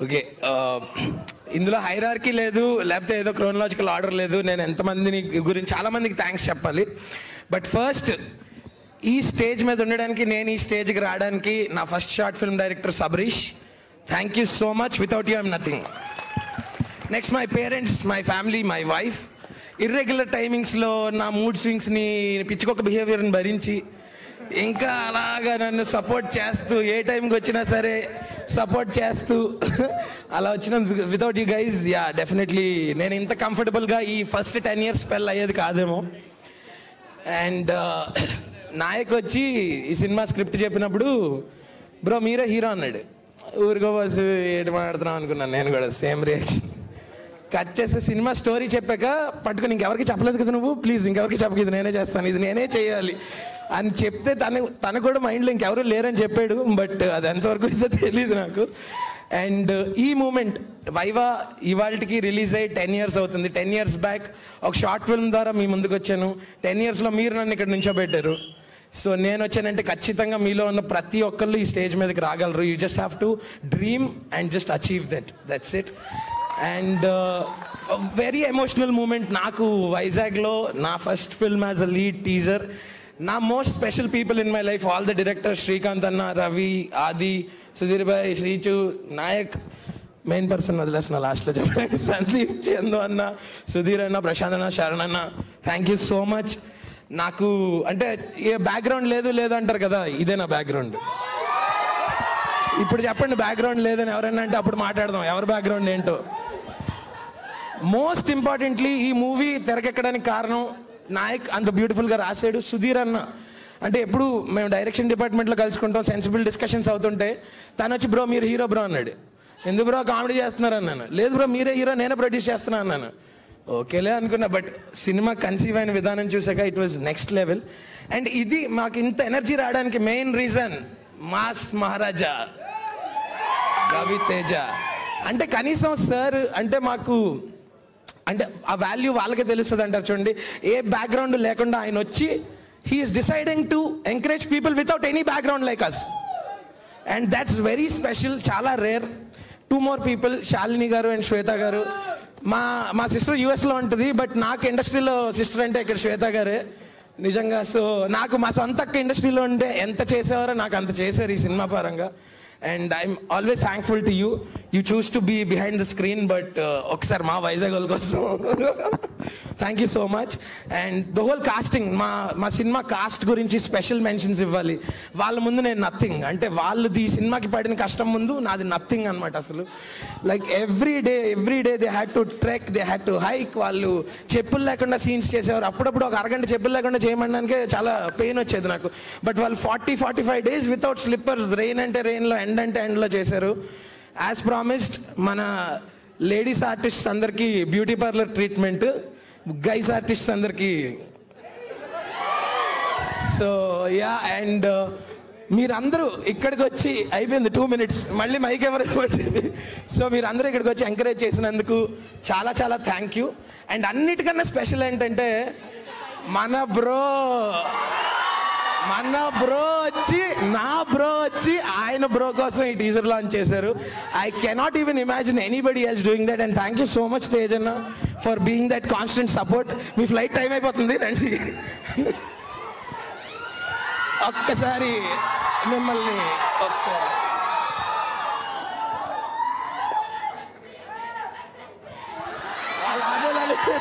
Okay ఇందులో hierarchy లేదు లేకపోతే ఏదో క్రోనలాజికల్ ఆర్డర్ లేదు నేను ఎంతమందిని గురించి చాలా మందికి థ్యాంక్స్ చెప్పాలి బట్ ఫస్ట్ ఈ స్టేజ్ మీద ఉండడానికి నేను ఈ స్టేజ్కి రావడానికి నా first short film director Sabarish thank you so much without you I'm nothing next my parents my family my wife irregular టైమింగ్స్లో నా మూడ్ స్వింగ్స్ని పిచ్చుకొక బిహేవియర్ని భరించి ఇంకా అలాగా నన్ను సపోర్ట్ చేస్తూ ఏ టైంకి వచ్చినా సరే సపోర్ట్ చేస్తూ అలా వచ్చిన without you guys ya definitely నేను ఇంత కంఫర్టబుల్గా ఈ ఫస్ట్ టెన్ ఇయర్స్ స్పెల్ అయ్యేది కాదేమో అండ్ నాయక్ వచ్చి ఈ సినిమా స్క్రిప్ట్ చెప్పినప్పుడు బ్రో మీరే హీరో అన్నాడు ఊరికో బస్ ఏటి మాట్లాడుతున్నాం అనుకున్నాను నేను కూడా సేమ్ రియాక్షన్ కట్ చేస్తే సినిమా స్టోరీ చెప్పాక పట్టుకుని ఇంకెవరికి చెప్పలేదు కదా నువ్వు ప్లీజ్ ఇంకెవరికి చెప్పక ఇది నేనే చేస్తాను ఇది నేనే చేయాలి అని చెప్తే తను తను కూడా మైండ్లో ఇంకెవరు లేరని చెప్పాడు బట్ అది ఎంతవరకు అయితే తెలియదు నాకు అండ్ ఈ మూమెంట్ వైవా ఇవాళకి రిలీజ్ అయ్యి టెన్ ఇయర్స్ అవుతుంది టెన్ ఇయర్స్ బ్యాక్ ఒక షార్ట్ ఫిల్మ్ ద్వారా మీ ముందుకు వచ్చాను టెన్ ఇయర్స్లో మీరు నన్ను ఇక్కడ నుంచోబెట్టారు సో నేను వచ్చానంటే ఖచ్చితంగా మీలో ఉన్న ప్రతి ఒక్కళ్ళు ఈ స్టేజ్ మీదకి రాగలరు you just have to dream and just achieve that that's it and very emotional moment నాకు వైజాగ్లో నా first film as a lead teaser నా most special people in my life all the director Srikanth అన్న రవి ఆది సుధీర్ భాయ్ Sreechu Nayak main person వదిలేసిన లాస్ట్లో చెప్పడానికి సందీప్ చందు అన్న సుధీర్ అన్న ప్రశాంత్ అన్న శరణ్ అన్న థ్యాంక్ యూ సో మచ్ నాకు అంటే ఏ బ్యాక్గ్రౌండ్ లేదు లేదు అంటారు కదా ఇదే నా బ్యాక్గ్రౌండ్ ఇప్పుడు చెప్పండి బ్యాక్గ్రౌండ్ లేదని ఎవరైనా అంటే అప్పుడు మాట్లాడదాం ఎవరి బ్యాక్గ్రౌండ్ ఏంటో మోస్ట్ ఇంపార్టెంట్లీ ఈ మూవీ తెరకెక్కడానికి కారణం నాయక్ అంత బ్యూటిఫుల్గా రాశాడు సుధీర్ అన్న అంటే ఎప్పుడు మేము డైరెక్షన్ డిపార్ట్మెంట్లో కలుసుకుంటాం సెన్సిబుల్ డిస్కషన్స్ అవుతుంటే తను వచ్చి బ్రో మీరు హీరో బ్రో అన్నాడు ఎందుకు బ్రో కామెడీ చేస్తున్నారు అన్నాను లేదు బ్రో మీరే హీరో నేనే ప్రొడ్యూస్ చేస్తున్నా అన్నాను ఓకేలే అనుకున్నా బట్ సినిమా కన్సీవ్ అయిన విధానం చూసాక it was next level and ఇది మాకు ఇంత ఎనర్జీ రావడానికి main reason mass Maharaja Ravi Teja అంటే కనీసం సార్ అంటే మాకు అంటే ఆ వాల్యూ వాళ్ళకే తెలుస్తుంది అంటారు చూడండి ఏ బ్యాక్గ్రౌండ్ లేకుండా ఆయన వచ్చి he's deciding to encourage people without any background like us and that's very special చాలా rare two more people Shalini గారు అండ్ శ్వేత గారు మా మా సిస్టర్ యూఎస్లో ఉంటుంది బట్ నాకు ఇండస్ట్రీలో సిస్టర్ అంటే ఇక్కడ శ్వేత గారే నిజంగా సో నాకు మా సొంత అక్క ఇండస్ట్రీలో ఉంటే ఎంత చేసేవారో నాకు అంత చేశారు ఈ సినిమా పరంగా and I'm always thankful to you you choose to be behind the screen but ఒకసారి మా వైజాగ్ వాళ్ళ కోసం thank you so much and the whole casting మా మా సినిమా కాస్ట్ గురించి స్పెషల్ మెన్షన్స్ ఇవ్వాలి వాళ్ళ ముందు నేను నథింగ్ అంటే వాళ్ళు ఈ సినిమాకి పడిన కష్టం ముందు నాది నథింగ్ అనమాట అసలు like every day every day they had to trek they had to hike వాళ్ళు చెప్పులు లేకుండా సీన్స్ చేసేవారు అప్పుడప్పుడు ఒక అరగంట చెప్పులు లేకుండా చేయమనడానికే చాలా పెయిన్ వచ్చేది నాకు బట్ వాళ్ళు forty forty five days without slippers rain అంటే రెయిన్లో ఎండ్ అంటే ఎండ్లో చేశారు యాజ్ ప్రామిస్డ్ మన లేడీస్ ఆర్టిస్ట్స్ అందరికీ beauty parlour treatment guys artists అందరికీ సో యా అండ్ మీరందరూ ఇక్కడికి వచ్చి అయిపోయింది టూ మినిట్స్ మళ్ళీ మైక్ ఎవరికి వచ్చింది సో మీరు అందరూ ఇక్కడికి వచ్చి ఎంకరేజ్ చేసినందుకు చాలా చాలా థ్యాంక్ యూ అండ్ అన్నిటికన్నా స్పెషల్ ఏంటంటే మన బ్రో మన బ్రో వచ్చి నా బ్రో వచ్చి ఆయన బ్రో కోసం ఈ టీజర్ లాంచ్ చేశారు I cannot even imagine anybody else doing that and thank you so much Tej అన్న for being that constant support మీ ఫ్లైట్ టైం అయిపోతుంది రండి ఒక్కసారి మిమ్మల్ని ఒకసారి లాభేలా లేదు.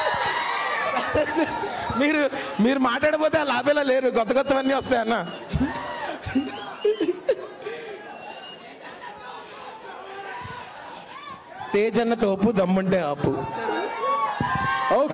మీరు మీరు మాట్లాడబోతే ఆ లాభేలా లేరు కొత్త కొత్తవన్నీ వస్తాయి అన్న తేజ్ అన్న తోపు దమ్ముంటే ఆపు